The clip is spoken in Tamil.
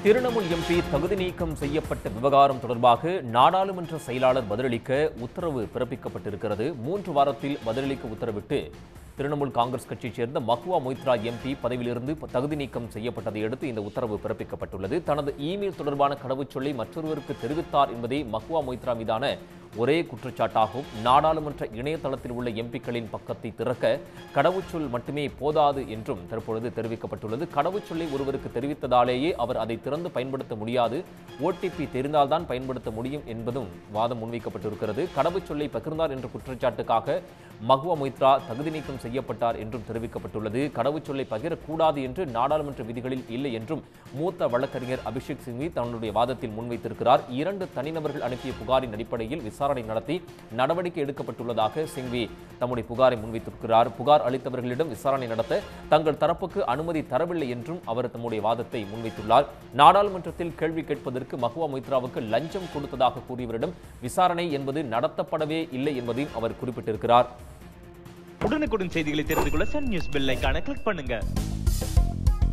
திரிணாமுல் எம்பி தகுதி நீக்கம் செய்யப்பட்ட விவகாரம் தொடர்பாக நாடாளுமன்ற செயலாளர் பதிலளிக்க உத்தரவு பிறப்பிக்கப்பட்டிருக்கிறது மூன்று வாரத்தில் பதிலளிக்க உத்தரவிட்டு திரிணாமுல் காங்கிரஸ் கட்சியைச் சேர்ந்த மக்குவா மொய்த்ரா எம்பி பதவியிலிருந்து தகுதி நீக்கம் செய்யப்பட்டதை அடுத்து இந்த உத்தரவு பிறப்பிக்கப்பட்டுள்ளது தனது இமெயில் தொடர்பான கடவுச்சொல்லை மற்றொருவருக்கு தெரிவித்தார் என்பதே மக்குவா மொய்த்ரா மீதான ஒரே குற்றச்சாட்டாகும் நாடாளுமன்ற இணையதளத்தில் உள்ள எம்பிக்களின் பக்கத்தை திறக்க கடவுச்சொல் மட்டுமே போதாது என்றும் தற்பொழுது தெரிவிக்கப்பட்டுள்ளது கடவுச்சொல்லை ஒருவருக்கு தெரிவித்ததாலேயே அவர் அதை திறந்து பயன்படுத்த முடியாது ஓடிபி தெரிந்தால்தான் பயன்படுத்த முடியும் என்பதும் வாதம் முன்வைக்கப்பட்டிருக்கிறது கடவுச்சொல்லை பகிர்ந்தார் என்ற குற்றச்சாட்டுக்காக மகுவா மொய்த்ரா தகுதி நீக்கம் செய்யப்பட்டார் என்றும் தெரிவிக்கப்பட்டுள்ளது கடவுச்சொல்லை பகிரக்கூடாது என்று நாடாளுமன்ற விதிகளில் இல்லை என்றும் மூத்த வழக்கறிஞர் அபிஷேக் சிங்வி தன்னுடைய வாதத்தில் முன்வைத்திருக்கிறார் இரண்டு தனிநபர்கள் அனுப்பிய புகாரின் அடிப்படையில் விசாரணை நடத்தி நடவடிக்கை எடுக்கப்பட்டுள்ளதாக சிங்வி தம்முடைய புகாரை முன்வைத்திருக்கிறார் புகார் அளித்தவர்களிடம் விசாரணை நடத்த தங்கள் தரப்புக்கு அனுமதி தரவில்லை என்றும் அவர் தம்முடைய வாதத்தை முன்வைத்துள்ளார் நாடாளுமன்றத்தில் கேள்வி கேட்பதற்கு மஹுவா மொய்த்ராவுக்கு லஞ்சம் கொடுத்ததாக கூறியவரிடம் விசாரணை என்பது நடத்தப்படவே இல்லை என்பதையும் அவர் குறிப்பிட்டிருக்கிறார் உடனுக்குடன் செய்திகளை தெரிந்து கொள்ள சன் நியூஸ் பெல் ஐகானை கிளிக் பண்ணுங்க